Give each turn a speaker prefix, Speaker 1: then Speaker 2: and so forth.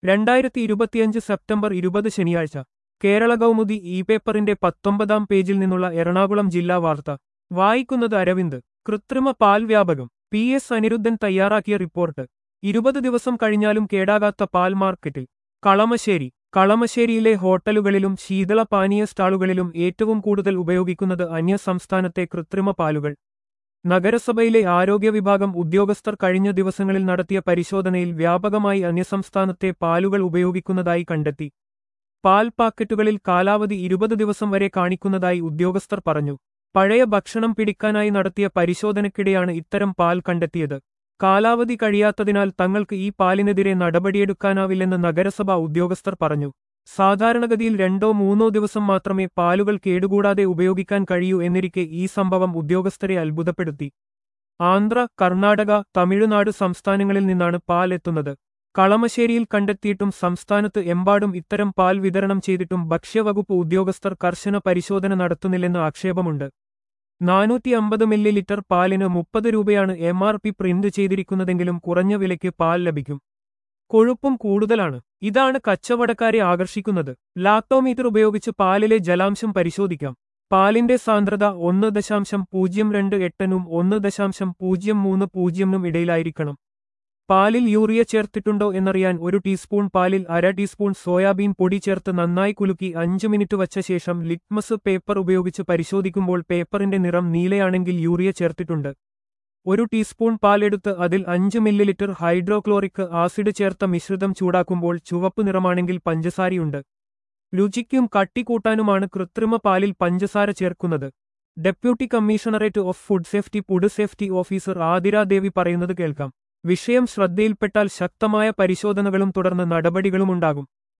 Speaker 1: രണ്ടായിരത്തി ഇരുപത്തിയഞ്ച് സെപ്റ്റംബർ ഇരുപത് ശനിയാഴ്ച കേരള കൗമുദി ഇ പേപ്പറിന്റെ പത്തൊമ്പതാം പേജിൽ നിന്നുള്ള എറണാകുളം ജില്ലാ വാർത്ത വായിക്കുന്നത് അരവിന്ദ് കൃത്രിമ പാൽ വ്യാപകം പി എസ് അനിരുദ്ധൻ തയ്യാറാക്കിയ റിപ്പോർട്ട് ഇരുപത് ദിവസം കഴിഞ്ഞാലും കേടാകാത്ത പാൽ മാർക്കറ്റിൽ കളമശ്ശേരി കളമശ്ശേരിയിലെ ഹോട്ടലുകളിലും ശീതള പാനീയ സ്റ്റാളുകളിലും ഏറ്റവും കൂടുതൽ ഉപയോഗിക്കുന്നത് അന്യസംസ്ഥാനത്തെ കൃത്രിമ പാലുകൾ നഗരസഭയിലെ ആരോഗ്യ വിഭാഗം ഉദ്യോഗസ്ഥർ കഴിഞ്ഞ ദിവസങ്ങളിൽ നടത്തിയ പരിശോധനയിൽ വ്യാപകമായി അന്യസംസ്ഥാനത്തെ പാലുകൾ ഉപയോഗിക്കുന്നതായി കണ്ടെത്തി പാൽ പാക്കറ്റുകളിൽ കാലാവധി ഇരുപത് ദിവസം വരെ കാണിക്കുന്നതായി ഉദ്യോഗസ്ഥർ പറഞ്ഞു പഴയ ഭക്ഷണം പിടിക്കാനായി നടത്തിയ പരിശോധനയ്ക്കിടെയാണ് ഇത്തരം പാൽ കണ്ടെത്തിയത് കാലാവധി കഴിയാത്തതിനാൽ തങ്ങൾക്ക് ഈ പാലിനെതിരെ നടപടിയെടുക്കാനാവില്ലെന്ന് നഗരസഭാ ഉദ്യോഗസ്ഥർ പറഞ്ഞു സാധാരണഗതിയിൽ രണ്ടോ മൂന്നോ ദിവസം മാത്രമേ പാലുകൾ കേടുകൂടാതെ ഉപയോഗിക്കാൻ കഴിയൂ എന്നിരിക്കെ ഈ സംഭവം ഉദ്യോഗസ്ഥരെ അത്ഭുതപ്പെടുത്തി ആന്ധ്ര കർണാടക തമിഴ്നാട് സംസ്ഥാനങ്ങളിൽ നിന്നാണ് പാൽ എത്തുന്നത് കളമശ്ശേരിയിൽ കണ്ടെത്തിയിട്ടും സംസ്ഥാനത്ത് എമ്പാടും ഇത്തരം പാൽ വിതരണം ചെയ്തിട്ടും ഭക്ഷ്യവകുപ്പ് ഉദ്യോഗസ്ഥർ കർശന പരിശോധന നടത്തുന്നില്ലെന്ന് ആക്ഷേപമുണ്ട് നാനൂറ്റി അമ്പത് മില്ലി ലിറ്റർ പാലിന് മുപ്പത് രൂപയാണ് എം ആർ പി പ്രിന്റ് ചെയ്തിരിക്കുന്നതെങ്കിലും കുറഞ്ഞ വിലയ്ക്ക് പാൽ ലഭിക്കും കൊഴുപ്പും കൂടുതലാണ് ഇതാണ് കച്ചവടക്കാരെ ആകർഷിക്കുന്നത് ലാക്ടോമീറ്റർ ഉപയോഗിച്ച് പാലിലെ ജലാംശം പരിശോധിക്കാം പാലിന്റെ സാന്ദ്രത ഒന്ന് ദശാംശം പൂജ്യം രണ്ട് എട്ടനും ഒന്ന് ദശാംശം പൂജ്യം മൂന്ന് പൂജ്യമിനും ഇടയിലായിരിക്കണം പാലിൽ യൂറിയ ചേർത്തിട്ടുണ്ടോ എന്നറിയാൻ ഒരു ടീസ്പൂൺ പാലിൽ അര ടീസ്പൂൺ സോയാബീൻ പൊടി ചേർത്ത് നന്നായി കുലുക്കി അഞ്ച് മിനിറ്റ് വച്ച ശേഷം ലിറ്റ്മസ് പേപ്പർ ഉപയോഗിച്ച് പരിശോധിക്കുമ്പോൾ പേപ്പറിന്റെ നിറം നീലയാണെങ്കിൽ യൂറിയ ചേർത്തിട്ടുണ്ട് ഒരു ടീസ്പൂൺ പാലെടുത്ത് അതിൽ അഞ്ച് മില്ലിലിറ്റർ ഹൈഡ്രോക്ലോറിക് ആസിഡ് ചേർത്ത മിശ്രിതം ചൂടാക്കുമ്പോൾ ചുവപ്പ് നിറമാണെങ്കിൽ പഞ്ചസാരയുണ്ട് രുചിക്കും കട്ടി കൂട്ടാനുമാണ് കൃത്രിമ പാലിൽ പഞ്ചസാര ചേർക്കുന്നത് deputy commissionerate of food safety food safety officer Athiradevi പറയുന്നത് കേൾക്കാം വിഷയം ശ്രദ്ധയിൽപ്പെട്ടാൽ ശക്തമായ പരിശോധനകളും തുടർന്ന് നടപടികളുമുണ്ടാകും